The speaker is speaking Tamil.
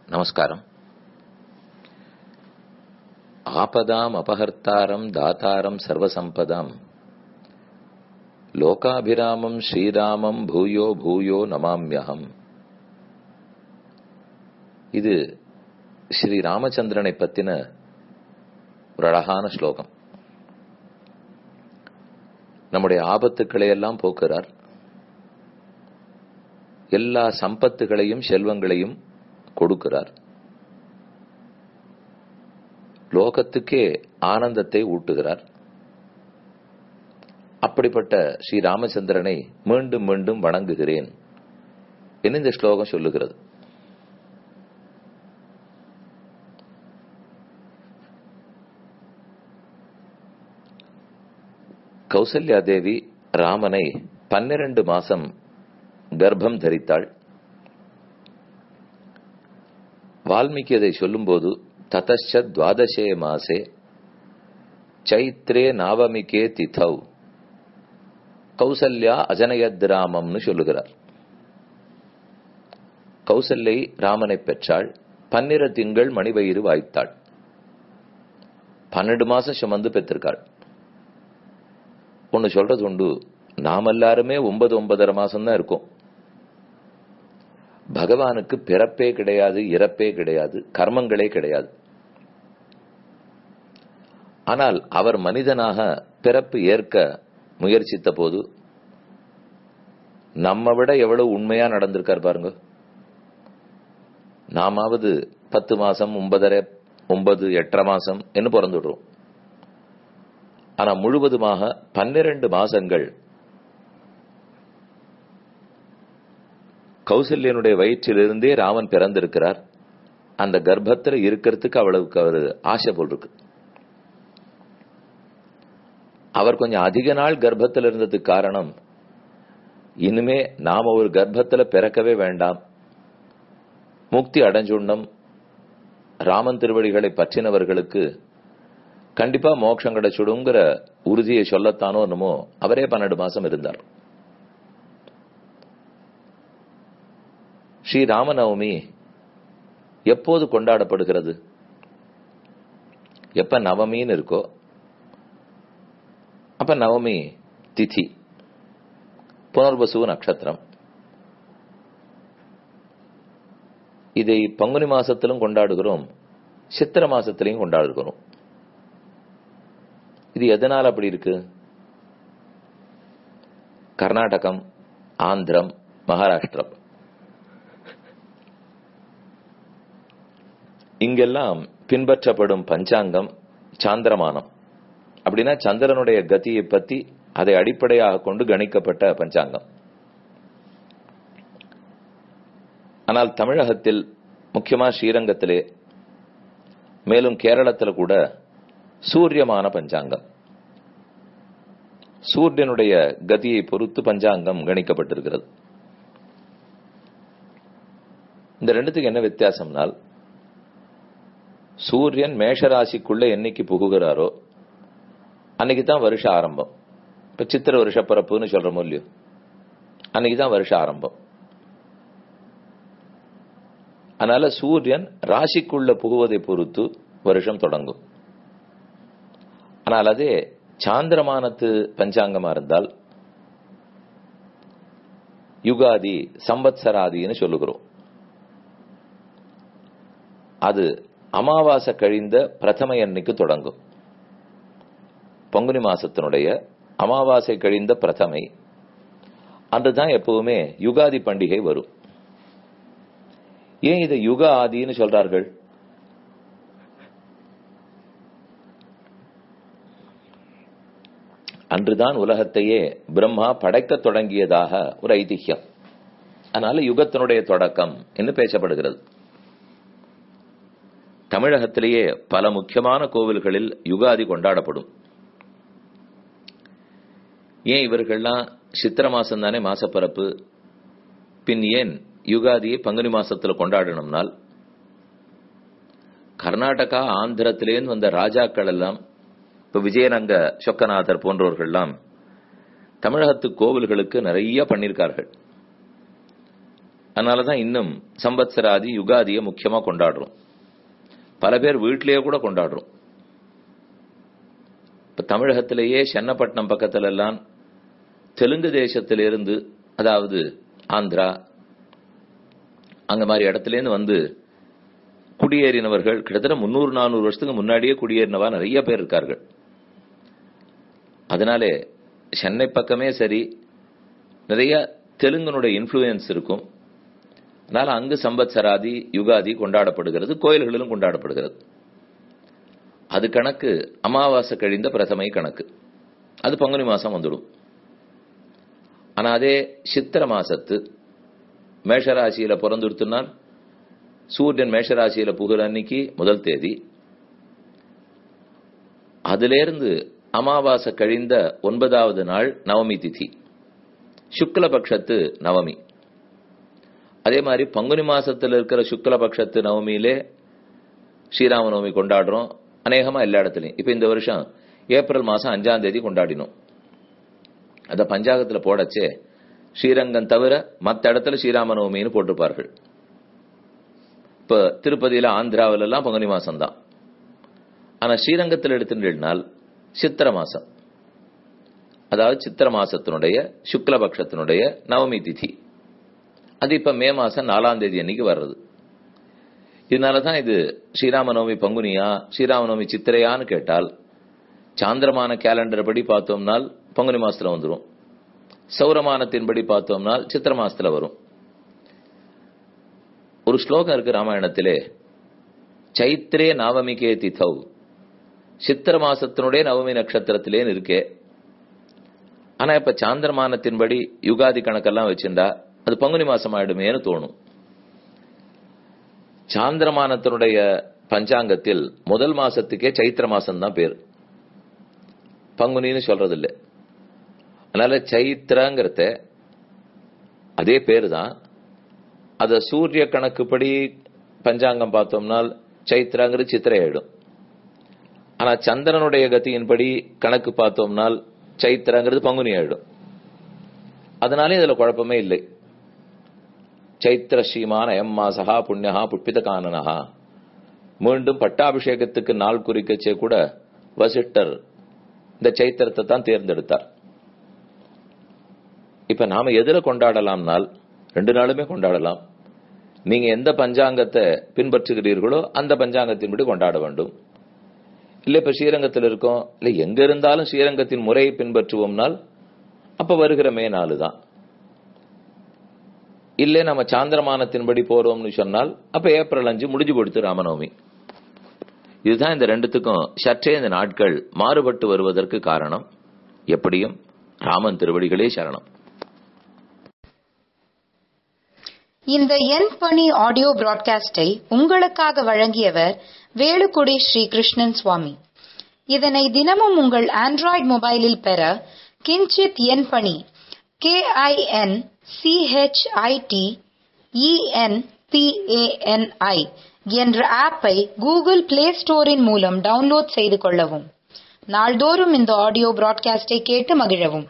நமஸ்காரம் ஆபதாம் அபஹர்த்தாரம் தாத்தாரம் சர்வசம்பதாம் லோகாபிராமம் ஸ்ரீராமம் பூயோ பூயோ நமாம்யகம் இது ஸ்ரீ ராமச்சந்திரனை பத்தின ஒரு அழகான ஸ்லோகம் நம்முடைய ஆபத்துக்களை எல்லாம் போக்குறார் எல்லா சம்பத்துகளையும் செல்வங்களையும் கொடுக்கிறார் லோகத்துக்கே ஆனந்தத்தை ஊட்டுகிறார் அப்படிப்பட்ட ஸ்ரீ ராமச்சந்திரனை மீண்டும் மீண்டும் வணங்குகிறேன் என்று இந்த ஸ்லோகம் சொல்லுகிறது கௌசல்யா தேவி ராமனை பன்னிரண்டு மாசம் கர்ப்பம் தரித்தாள் வால்மீகி அதை சொல்லும்போது ததச்ச துவாதசே மாசே சைத்ரே நாவமிகே திதௌ கௌசல்யா அஜனயத் ராமம்னு சொல்லுகிறார் கௌசல்யை ராமனை பெற்றாள் பன்னிர திங்கள் மணிவயிறு வாய்த்தாள் பன்னெண்டு மாசம் சுமந்து பெற்றிருக்காள் ஒன்னு சொல்றது உண்டு நாம் எல்லாருமே ஒன்பது ஒன்பதரை மாசம் தான் இருக்கும் பகவானுக்கு பிறப்பே கிடையாது இறப்பே கிடையாது கர்மங்களே கிடையாது ஆனால் அவர் மனிதனாக பிறப்பு ஏற்க முயற்சித்த போது நம்ம விட எவ்வளவு உண்மையா நடந்திருக்கார் பாருங்க நாமாவது பத்து மாசம் ஒன்பதரை ஒன்பது எட்டரை மாசம் என்று பிறந்துடுறோம் ஆனா முழுவதுமாக பன்னிரண்டு மாசங்கள் கௌசல்யனுடைய வயிற்றிலிருந்தே ராமன் பிறந்திருக்கிறார் அந்த கர்ப்பத்தில் இருக்கிறதுக்கு அவ்வளவுக்கு அவர் ஆசை போல் இருக்கு அவர் கொஞ்சம் அதிக நாள் கர்ப்பத்தில் இருந்ததுக்கு காரணம் இனிமே நாம ஒரு கர்ப்பத்துல பிறக்கவே வேண்டாம் முக்தி அடைஞ்சுண்டம் ராமன் திருவடிகளை பற்றினவர்களுக்கு கண்டிப்பா மோட்சம் கிடைச்சுடுங்கிற உறுதியை சொல்லத்தானோ என்னமோ அவரே பன்னெண்டு மாசம் இருந்தார் ஸ்ரீ ராமநவமி எப்போது கொண்டாடப்படுகிறது எப்ப நவமின்னு இருக்கோ அப்ப நவமி திதி புனர்வசு நட்சத்திரம் இதை பங்குனி மாசத்திலும் கொண்டாடுகிறோம் சித்திர மாசத்திலையும் கொண்டாடுகிறோம் இது எதனால் அப்படி இருக்கு கர்நாடகம் ஆந்திரம் மகாராஷ்டிரம் இங்கெல்லாம் பின்பற்றப்படும் பஞ்சாங்கம் சாந்திரமானம் அப்படின்னா சந்திரனுடைய கதியை பத்தி அதை அடிப்படையாக கொண்டு கணிக்கப்பட்ட பஞ்சாங்கம் ஆனால் தமிழகத்தில் முக்கியமா ஸ்ரீரங்கத்திலே மேலும் கேரளத்தில் கூட சூரியமான பஞ்சாங்கம் சூரியனுடைய கதியை பொறுத்து பஞ்சாங்கம் கணிக்கப்பட்டிருக்கிறது இந்த ரெண்டுத்துக்கு என்ன வித்தியாசம்னால் சூரியன் மேஷராசிக்குள்ள என்னைக்கு புகுகிறாரோ அன்னைக்கு தான் வருஷ ஆரம்பம் இப்ப சித்திர வருஷ பிறப்புன்னு சொல்றோமோ இல்லையோ அன்னைக்கு தான் வருஷ ஆரம்பம் அதனால சூரியன் ராசிக்குள்ள புகுவதை பொறுத்து வருஷம் தொடங்கும் ஆனால் அதே சாந்திரமானத்து பஞ்சாங்கமா இருந்தால் யுகாதி சம்பத்சராதின்னு சொல்லுகிறோம் அது அமாவாசை கழிந்த பிரதம எண்ணிக்கு தொடங்கும் பங்குனி மாசத்தினுடைய அமாவாசை கழிந்த பிரதமை அன்றுதான் எப்பவுமே யுகாதி பண்டிகை வரும் ஏன் இதை யுக ஆதின்னு சொல்றார்கள் அன்றுதான் உலகத்தையே பிரம்மா படைக்க தொடங்கியதாக ஒரு ஐதிஹ்யம் அதனால யுகத்தினுடைய தொடக்கம் என்று பேசப்படுகிறது தமிழகத்திலேயே பல முக்கியமான கோவில்களில் யுகாதி கொண்டாடப்படும் ஏன் இவர்கள்லாம் சித்திர மாசம் தானே மாசப்பரப்பு பின் ஏன் யுகாதியை பங்குனி மாசத்துல கொண்டாடணும்னால் கர்நாடகா ஆந்திரத்திலேருந்து வந்த ராஜாக்கள் எல்லாம் இப்ப விஜயநங்க சொக்கநாதர் போன்றவர்கள்லாம் தமிழகத்து கோவில்களுக்கு நிறைய பண்ணியிருக்கார்கள் அதனாலதான் இன்னும் சம்பத்சராதி யுகாதியை முக்கியமா கொண்டாடுறோம் பல பேர் வீட்டிலேயே கூட கொண்டாடுறோம் இப்ப தமிழகத்திலேயே சென்னப்பட்டினம் பக்கத்துல எல்லாம் தெலுங்கு தேசத்திலிருந்து அதாவது ஆந்திரா அங்க மாதிரி இடத்துல இருந்து வந்து குடியேறினவர்கள் கிட்டத்தட்ட முன்னூறு நானூறு வருஷத்துக்கு முன்னாடியே குடியேறினவா நிறைய பேர் இருக்கார்கள் அதனாலே சென்னை பக்கமே சரி நிறைய தெலுங்கனுடைய இன்ஃப்ளூயன்ஸ் இருக்கும் அதனால அங்கு சம்பத்சராதி யுகாதி கொண்டாடப்படுகிறது கோயில்களிலும் கொண்டாடப்படுகிறது அது கணக்கு அமாவாசை கழிந்த பிரதமை கணக்கு அது பங்குனி மாசம் வந்துடும் ஆனா அதே சித்திர மாசத்து மேஷராசியில பிறந்துடுத்துனால் சூரியன் மேஷராசியில புகிற அன்னைக்கு முதல் தேதி அதிலிருந்து அமாவாசை கழிந்த ஒன்பதாவது நாள் நவமி திதி சுக்லபக்ஷத்து நவமி அதே மாதிரி பங்குனி மாசத்துல இருக்கிற சுக்லபக்ஷத்து நவமியிலே ஸ்ரீராம நவமி கொண்டாடுறோம் அநேகமா எல்லா இடத்துலயும் இப்ப இந்த வருஷம் ஏப்ரல் மாசம் அஞ்சாம் தேதி கொண்டாடினோம் அத பஞ்சாங்கத்துல போடச்சே ஸ்ரீரங்கம் தவிர மத்த இடத்துல ஸ்ரீராம நவமின்னு போட்டிருப்பார்கள் இப்ப திருப்பதியில ஆந்திராவில எல்லாம் பங்குனி மாசம் தான் ஆனா ஸ்ரீரங்கத்தில் எடுத்துட்டால் சித்திர மாசம் அதாவது சித்திர மாசத்தினுடைய சுக்லபக்ஷத்தினுடைய நவமி திதி அது இப்ப மே மாசம் நாலாம் தேதி அன்னைக்கு வர்றது இதனாலதான் இது ஸ்ரீராம நவமி பங்குனியா ஸ்ரீராம நவமி சித்திரையான்னு கேட்டால் சாந்திரமான கேலண்டர் படி பார்த்தோம்னால் பங்குனி மாசத்துல வந்துடும் சௌரமானத்தின்படி பார்த்தோம்னால் சித்திர மாசத்துல வரும் ஒரு ஸ்லோகம் இருக்கு ராமாயணத்திலே சைத்திரே நவமிகே திதௌ சித்திர மாசத்தினுடைய நவமி நட்சத்திரத்திலே இருக்கே ஆனா இப்ப சாந்திரமானத்தின்படி யுகாதி கணக்கெல்லாம் வச்சிருந்தா அது பங்குனி மாசம் ஆயிடுமேனு தோணும் சாந்திரமானத்தினுடைய பஞ்சாங்கத்தில் முதல் மாசத்துக்கே சைத்திர மாசம் தான் பேர் பங்குனின்னு சொல்றது இல்லை அதனால சைத்திரங்கிறத அதே பேரு தான் அத சூரிய கணக்குப்படி பஞ்சாங்கம் பார்த்தோம்னால் சைத்திராங்கிறது சித்திரை ஆயிடும் ஆனா சந்திரனுடைய கதியின்படி கணக்கு பார்த்தோம்னால் சைத்திரங்கிறது பங்குனி ஆயிடும் அதனாலே இதுல குழப்பமே இல்லை சைத்திர ஸ்ரீமான எம் மாசகா புண்ணியகா புட்பித கானனஹா மீண்டும் பட்டாபிஷேகத்துக்கு நாள் குறிக்கச்சே கூட வசிட்டர் இந்த சைத்திரத்தை தான் தேர்ந்தெடுத்தார் இப்ப நாம எதுல கொண்டாடலாம்னால் ரெண்டு நாளுமே கொண்டாடலாம் நீங்க எந்த பஞ்சாங்கத்தை பின்பற்றுகிறீர்களோ அந்த பஞ்சாங்கத்தின்படி கொண்டாட வேண்டும் இல்ல இப்ப ஸ்ரீரங்கத்தில் இருக்கோம் இல்ல எங்க இருந்தாலும் ஸ்ரீரங்கத்தின் முறையை பின்பற்றுவோம்னால் அப்ப வருகிற மே நாலு தான் இல்ல நம்ம சாந்திரமானத்தின்படி போறோம்னு சொன்னால் அப்ப ஏப்ரல் அஞ்சு முடிஞ்சு கொடுத்து ராமநவமி இதுதான் இந்த ரெண்டுத்துக்கும் சற்றே இந்த நாட்கள் மாறுபட்டு வருவதற்கு காரணம் எப்படியும் ராமன் திருவடிகளே சரணம் இந்த என் பணி ஆடியோ பிராட்காஸ்டை உங்களுக்காக வழங்கியவர் வேலுக்குடி ஸ்ரீ கிருஷ்ணன் சுவாமி இதனை தினமும் உங்கள் ஆண்ட்ராய்டு மொபைலில் பெற கிஞ்சித் என் பணி கே ஐ என் சிஹெச்ஐடி இஎன்பிஏஎன்ஐ என்ற ஆப்பை கூகுள் பிளே ஸ்டோரின் மூலம் டவுன்லோட் செய்து கொள்ளவும் நாள்தோறும் இந்த ஆடியோ பிராட்காஸ்டை கேட்டு மகிழவும்